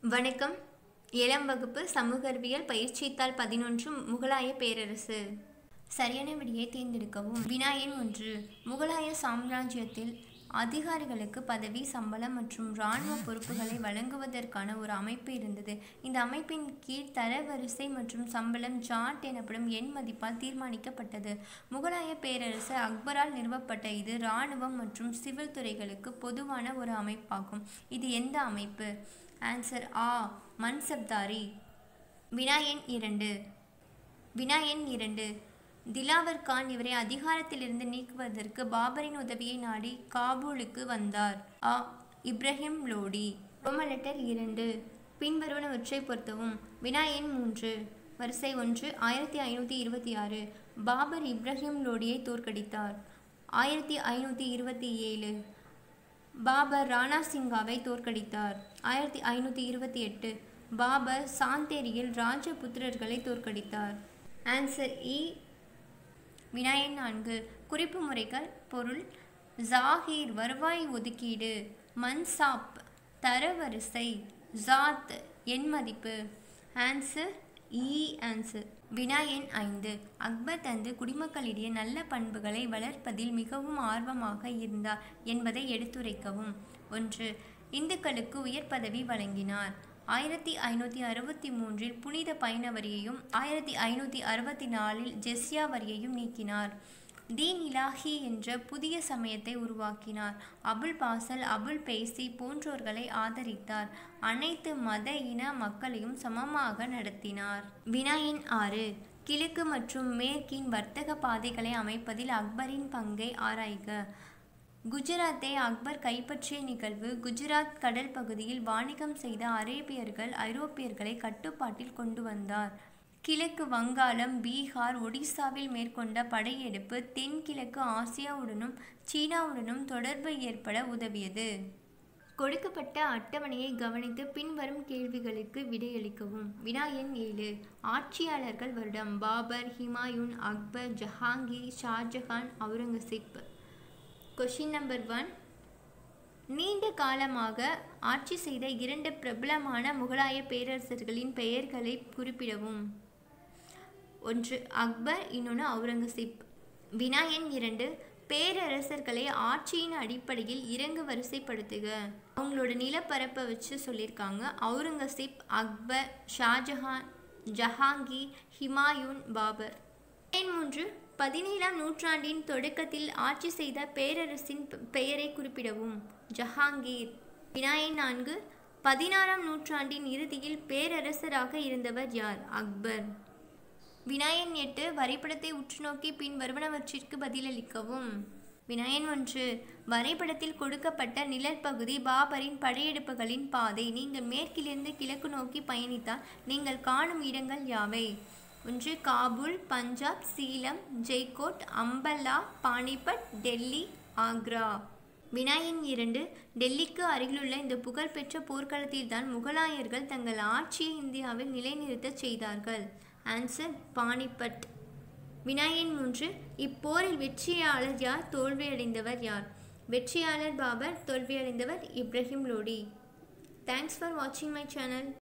வணக்கம் ஏழாம் வகுப்பு சமூக அறிவியல் பயிற்சித்தாள் பதினொன்று முகலாய பேரரசு சரியான விடியை தேர்ந்தெடுக்கவும் வினாயன் ஒன்று முகலாய சாம்ராஜ்யத்தில் அதிகாரிகளுக்கு பதவி சம்பளம் மற்றும் இராணுவ பொறுப்புகளை வழங்குவதற்கான ஒரு அமைப்பு இருந்தது இந்த அமைப்பின் கீழ் தரவரிசை மற்றும் சம்பளம் ஜாட் எனப்படும் எண் மதிப்பால் தீர்மானிக்கப்பட்டது முகலாய பேரரசு அக்பரால் நிறுவப்பட்ட இது இராணுவம் மற்றும் சிவில் துறைகளுக்கு பொதுவான ஒரு அமைப்பாகும் இது எந்த அமைப்பு ஆன்சர் ஆ மன்சப்தாரி வினா எண் இரண்டு வினா எண் இரண்டு திலாவர் கான் இவரை அதிகாரத்திலிருந்து நீக்குவதற்கு பாபரின் உதவியை நாடி காபூலுக்கு வந்தார் ஆ இப்ராஹிம் லோடி ரோம லெட்டர் இரண்டு பின்வருவனவற்றை பொறுத்தவும் வினா எண் மூன்று வரிசை ஒன்று ஆயிரத்தி ஐநூற்றி இருபத்தி ஆறு பாபர் இப்ராஹிம் லோடியை தோற்கடித்தார் ஆயிரத்தி ஐநூற்றி இருபத்தி ஏழு பாபர் ராணா சிங்காவை தோற்கடித்தார் ஆயிரத்தி ஐநூற்றி இருபத்தி எட்டு பாபர் சாந்தேரியில் ராஜபுத்திரர்களை தோற்கடித்தார் ஆன்சர் இ வினாயன் நான்கு குறிப்பு முறைகள் பொருள் ஜாகீர் வருவாய் ஒதுக்கீடு மன்சாப் தரவரிசை ஜாத் எண் மதிப்பு ஆன்சர் இ ஆன்சர் வினா எண் ஐந்து அக்பர் தந்து குடிமக்களிடையே நல்ல பண்புகளை வளர்ப்பதில் மிகவும் ஆர்வமாக இருந்தார் என்பதை எடுத்துரைக்கவும் ஒன்று இந்துக்களுக்கு உயர் பதவி வழங்கினார் ஆயிரத்தி ஐநூற்றி அறுபத்தி மூன்றில் புனித பயண வரியையும் ஆயிரத்தி ஐநூற்றி அறுபத்தி நாலில் ஜெஸ்யா வரியையும் நீக்கினார் தீன் இலாஹி என்ற புதிய சமயத்தை உருவாக்கினார் அபுல் பாசல் அபுல் பேசி போன்றோர்களை ஆதரித்தார் அனைத்து மத இன மக்களையும் சமமாக நடத்தினார் வினாயின் ஆறு கிழக்கு மற்றும் மேற்கின் வர்த்தக பாதைகளை அமைப்பதில் அக்பரின் பங்கை ஆராய்க குஜராத்தை அக்பர் கைப்பற்றிய நிகழ்வு குஜராத் கடல் பகுதியில் வாணிகம் செய்த அரேபியர்கள் ஐரோப்பியர்களை கட்டுப்பாட்டில் கொண்டு வந்தார் கிழக்கு வங்காளம் பீகார் ஒடிசாவில் மேற்கொண்ட படையெடுப்பு தென்கிழக்கு ஆசியாவுடனும் சீனாவுடனும் தொடர்பு ஏற்பட உதவியது கொடுக்கப்பட்ட அட்டவணையை கவனித்து பின்வரும் கேள்விகளுக்கு விடையளிக்கவும் வினா எண் ஏழு ஆட்சியாளர்கள் வருடம் Babur Humayun Akbar Jahangir Shahjahan Aurangzeb question number one நீண்ட காலமாக ஆட்சி செய்த இரண்டு பிரபலமான முகலாய பேரரசர்களின் பெயர்களை குறிப்பிடவும் ஒன்று அக்பர் இன்னொன்று அவுரங்கசீப் வினா எண் இரண்டு பேரரசர்களை ஆட்சியின் அடிப்படையில் இறங்கு வரிசைப்படுத்துக அவங்களோட நிலப்பரப்பை வச்சு சொல்லியிருக்காங்க அவுரங்கசீப் அக்பர் ஷாஜஹான் ஜஹாங்கீர் ஹிமாயூன் பாபர் எண் மூன்று பதினேழாம் நூற்றாண்டின் தொடக்கத்தில் ஆட்சி செய்த பேரரசின் பெயரை குறிப்பிடவும் ஜஹாங்கீர் வினாயன் நான்கு பதினாறாம் நூற்றாண்டின் இறுதியில் பேரரசராக இருந்தவர் யார் அக்பர் வினாயன் எட்டு வரைபடத்தை உற்றுநோக்கி பின் வருவனவற்றிற்கு பதிலளிக்கவும் வினாயன் ஒன்று வரைபடத்தில் கொடுக்கப்பட்ட நிழல் பகுதி பாபரின் படையெடுப்புகளின் பாதை நீங்கள் மேற்கிலிருந்து கிழக்கு நோக்கி பயணித்தால் நீங்கள் காணும் இடங்கள் யாவை ஒன்று காபூல் பஞ்சாப் சீலம் ஜெய்கோட் அம்பல்லா பானிபட் டெல்லி ஆக்ரா வினாயன் இரண்டு டெல்லிக்கு அருகிலுள்ள இந்த புகழ்பெற்ற போர்க்களத்தில்தான் முகலாயர்கள் தங்கள் ஆட்சியை இந்தியாவில் நிலைநிறுத்தச் செய்தார்கள் ஆன்சர் பானிபட் வினாயன் மூன்று இப்போரில் வெற்றியாளர் யார் தோல்வியடைந்தவர் யார் வெற்றியாளர் பாபர் தோல்வியடைந்தவர் இப்ராஹிம் லோடி தேங்க்ஸ் ஃபார் வாட்சிங் மை சேனல்